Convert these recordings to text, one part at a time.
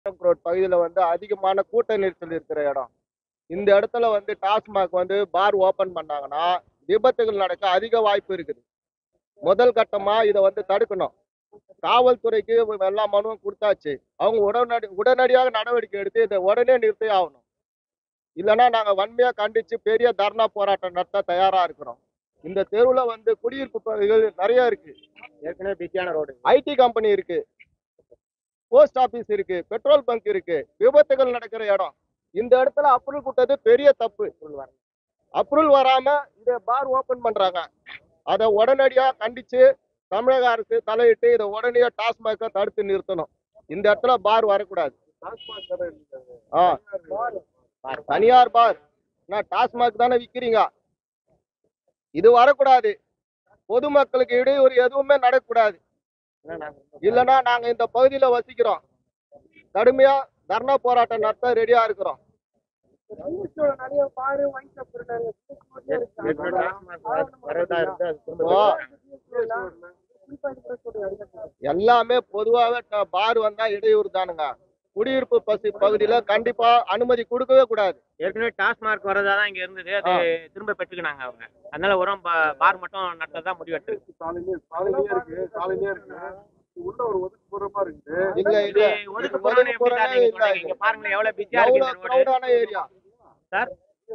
Road பகுதியில் வந்து அதிகமான கூட்ட நெரிசல் இருக்கிற இடம் இந்த இடத்துல வந்து டாஸ்மாக் வந்து பார் ஓபன் பண்ணாங்கன்னா விபத்துகள் நடக்க அதிக வாய்ப்பு இருக்குது முதல் கட்டமா இதை வந்து தடுக்கணும் காவல்துறைக்கு எல்லா மனுவும் கொடுத்தாச்சு அவங்க உடனடி உடனடியாக நடவடிக்கை எடுத்து இதை உடனே நிறுத்தி ஆகணும் இல்லைன்னா நாங்கள் வன்மையாக கண்டிச்சு பெரிய தர்ணா போராட்டம் நடத்த தயாரா இருக்கிறோம் இந்த தெருவில் வந்து குடியிருப்பு பகுதிகள் நிறைய இருக்கு ஏற்கனவே பிஸியான ரோடு ஐடி கம்பெனி இருக்கு போஸ்ட் ஆபீஸ் இருக்கு பெட்ரோல் பங்க் இருக்கு விபத்துகள் நடக்கிற இடம் இந்த இடத்துல அப்ரூவல் கொடுத்தது பெரிய தப்பு அப்ரூவல் வராம இதை பார் ஓபன் பண்றாங்க அதை உடனடியா கண்டிச்சு தமிழக அரசு தலையிட்டு இதை உடனடியா டாஸ்மாக தடுத்து நிறுத்தணும் இந்த இடத்துல பார் வரக்கூடாது ஆ தனியார் பார் நான் டாஸ்மாக் தானே விக்கிறீங்க இது வரக்கூடாது பொதுமக்களுக்கு இடையூறு எதுவுமே நடக்கக்கூடாது இல்லைன்னா நாங்க இந்த பகுதியில வசிக்கிறோம் கடுமையா தர்ணா போராட்டம் நடத்த ரெடியா இருக்கிறோம் வரதா இருந்து அது திரும்ப ஓ. வெட்டுறாங்க. எல்லாமே பொதுவாகவே ட- பார் வந்தா இடையூறு தானுங்க குடியிருப்பு பசி பகுதியில கண்டிப்பா அனுமதி கொடுக்கவே கூடாது ஏற்கனவே டாஸ்மார்க் வரதா தான் இங்க இருந்தது அது திரும்ப பெற்றுக்கினாங்க அவங்க அதனால வரும் பார் மட்டும் நடத்ததான் முடிவெட்டு காலையிலே காலையிலே இருக்கு காலையிலே இருக்கு உள்ள ஒரு ஒதுக்குப்புறமா இருக்குது இல்ல இது இல்ல ஒதுக்குப்புறம்னு எப்படி சார் நீங்க இல்ல, சொல்றீங்க? இங்க பாருங்களேன் எவ்வளவு பிஸியா இருக்கு எவ்வளவு இந்த ரோடு கிரௌடான ஏரியா சார்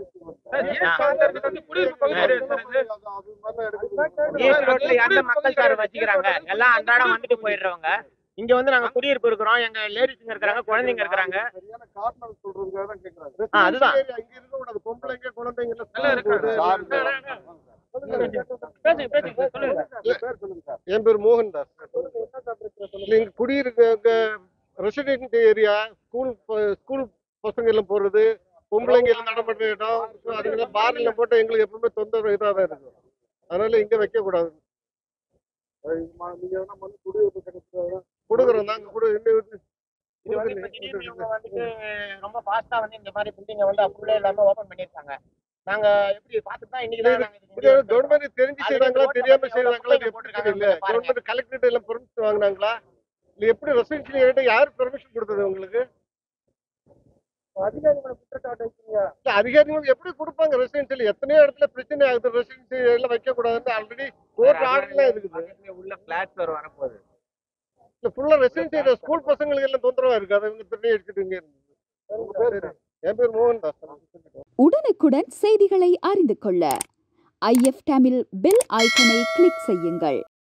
அது ஈஸ்ட் ரோட்ல எந்த மக்கள் சார் வச்சுக்கிறாங்க எல்லாம் அன்றாடம் வந்துட்டு போயிடுறவங்க இங்க வந்து நாங்க குடியிருப்பு இருக்கிறோம் எங்க லேடிஸுங்க இருக்கிறாங்க குழந்தைங்க இருக்கிறாங்க சரியான காரணம் சொல்றதுக்காக தான் கேக்குறாங்க ஆ, அதுதான். அங்க இருக்கக்கூடாது பொம்பளைங்க குழந்தைங்க எல்லாம் சார், பேசுங்க பேசுங்க சொல்லுங்க பேர் சொல்லுங்க சார் என் பேர் மோகன் தாஸ் இங்க குடியிருக்க ரெசிடென்ட் ஏரியா ஸ்கூல் ஸ்கூல் பசங்க எல்லாம் போறது பொம்பளைங்க எல்லாம் நடமாடுற இடம் அதுக்கு பார்ல போட்டு எங்களுக்கு எப்பவுமே தொந்தரவு இதாக தான் இருக்கும் அதனால இங்க வைக்க கூடாது நீங்க எதனா மனு குடியிருப்பு கிடைச்சா கொடுக்குறோம் நாங்க கொடு இன்னும் இது- இது வந்து இப்ப திடீர்னு இவங்க வந்துட்டு ரொம்ப ஃபாஸ்டா வந்து இந்த மாதிரி பில்டிங்க வந்து அப்ரூவலே இல்லாம ஓபன் பண்ணிருக்காங்க நாங்க எப்படி பார்த்துட்டு தான் இன்னைக்கு தான் நாங்க இதுக்கு இது முடிவு எடுத்தோம். கவர்மெண்ட் தெரிஞ்சு அது செய்யறாங்களா ரோட்ல தெரியாம வந்து செய்யறாங்களா எவ்வளவு எப்படி போட்டிருக்காங்க தெரியல பாருங்க. கவர்மெண்ட் கலெக்டர் எல்லாம் பெர்மிஷன் வாங்குனாங்களா இல்ல எப்படி ரெசிடென்ஷியல் ஏரியா யார் பெர்மிஷன் கொடுத்தது உங்களுக்கு இல்ல அதிகாரிகள் எப்படி கொடுப்பாங்க ரெசிடென்ஷியல் எத்தனையோ இடத்துல பிரச்சனை ஆகுது ரெசிடென்ஷியல் எல்லாம் வைக்க கூடாதுன்னு ஆல்ரெடி கோர்ட் ஆர்டர்லாம் இருக்குது பக்கத்துல உள்ள பிளாட்ஸ் வர வரப்போகுது இல்ல ஃபுல்லா ரெசிடென்ஷியல் ஸ்கூல் பசங்களுக்கு எல்லாம் தொந்தரவா இருக்கு அதை இவங்க தண்ணி எடுத்துட்டு இங்க இருந்து என் பேர் மோகன் தாஸ் உடனுக்குடன் செய்திகளை அறிந்து கொள்ள ஐஎஃப் தமிழ் பெல் ஐக்கனை கிளிக் செய்யுங்கள்